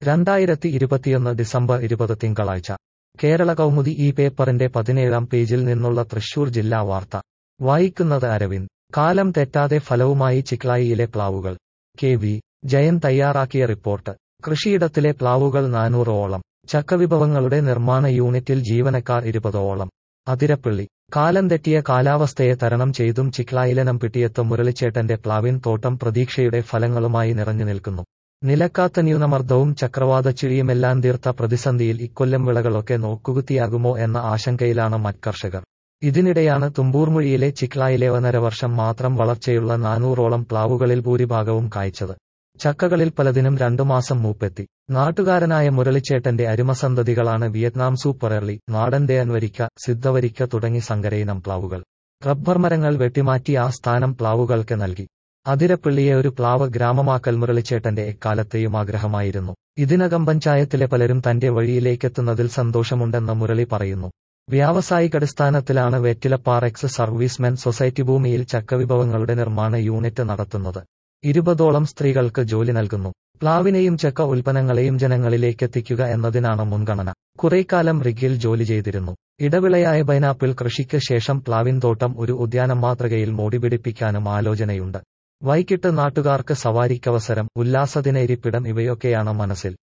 രണ്ടായിരത്തി ഇരുപത്തിയൊന്ന് ഡിസംബർ ഇരുപത് തിങ്കളാഴ്ച കേരള കൗമുദി ഈ പേപ്പറിന്റെ പതിനേഴാം പേജിൽ നിന്നുള്ള തൃശൂർ ജില്ലാ വാർത്ത വായിക്കുന്നത് അരവിന്ദ് കാലം തെറ്റാതെ ഫലവുമായി ചിക്ലായിയിലെ പ്ലാവുകൾ കെ വി ജയൻ തയ്യാറാക്കിയ റിപ്പോർട്ട് കൃഷിയിടത്തിലെ പ്ലാവുകൾ നാനൂറോളം ചക്കവിഭവങ്ങളുടെ നിർമ്മാണ യൂണിറ്റിൽ ജീവനക്കാർ ഇരുപതോളം അതിരപ്പള്ളി കാലം തെറ്റിയ കാലാവസ്ഥയെ തരണം ചെയ്തും ചിക്ലായിലനം പിട്ടിയെത്ത മുരളിച്ചേട്ടന്റെ പ്ലാവിൻ തോട്ടം പ്രതീക്ഷയുടെ ഫലങ്ങളുമായി നിറഞ്ഞു നിൽക്കുന്നു നിലക്കാത്ത ന്യൂനമർദ്ദവും ചക്രവാതച്ചുഴിയുമെല്ലാം തീർത്ത പ്രതിസന്ധിയിൽ ഇക്കൊല്ലം വിളകളൊക്കെ നോക്കുകുത്തിയാകുമോ എന്ന ആശങ്കയിലാണ് മത്കർഷകർ ഇതിനിടെയാണ് തുമ്പൂർമൊഴിയിലെ ചിക്ലായിലെ ഒന്നര വർഷം മാത്രം വളർച്ചയുള്ള നാനൂറോളം പ്ലാവുകളിൽ ഭൂരിഭാഗവും കായ്ച്ചത് ചക്കകളിൽ പലതിനും രണ്ടു മാസം മൂപ്പെത്തി നാട്ടുകാരനായ മുരളിച്ചേട്ടന്റെ അരുമസന്തതികളാണ് വിയറ്റ്നാം സൂപ്പർ എർലി നാടൻ തേൻവരിക്ക സിദ്ധവരിക്ക തുടങ്ങി സങ്കരയിനം പ്ലാവുകൾ റബ്ബർ മരങ്ങൾ വെട്ടിമാറ്റി ആ സ്ഥാനം പ്ലാവുകൾക്ക് നൽകി അതിരപ്പള്ളിയെ ഒരു പ്ലാവ് ഗ്രാമമാക്കൽ മുരളിച്ചേട്ടന്റെ എക്കാലത്തെയും ആഗ്രഹമായിരുന്നു ഇതിനകം പഞ്ചായത്തിലെ പലരും തന്റെ വഴിയിലേക്കെത്തുന്നതിൽ സന്തോഷമുണ്ടെന്ന് മുരളി പറയുന്നു വ്യാവസായികടിസ്ഥാനത്തിലാണ് വെറ്റിലപ്പാർ എക്സ് സർവീസ്മെൻ സൊസൈറ്റി ഭൂമിയിൽ ചക്കവിഭവങ്ങളുടെ നിർമ്മാണ യൂണിറ്റ് നടത്തുന്നത് ഇരുപതോളം സ്ത്രീകൾക്ക് ജോലി നൽകുന്നു പ്ലാവിനെയും ചക്ക ഉൽപ്പന്നങ്ങളെയും ജനങ്ങളിലേക്കെത്തിക്കുക എന്നതിനാണ് മുൻഗണന കുറേക്കാലം റിഗിൽ ജോലി ചെയ്തിരുന്നു ഇടവിളയായ പൈനാപ്പിൾ കൃഷിക്ക് ശേഷം പ്ലാവിൻ തോട്ടം ഒരു ഉദ്യാനം മാതൃകയിൽ മോടിപിടിപ്പിക്കാനും ആലോചനയുണ്ട് വൈകിട്ട് നാട്ടുകാർക്ക് സവാരിക്കവസരം ഉല്ലാസദിന ഇരിപ്പിടം ഇവയൊക്കെയാണ് മനസ്സിൽ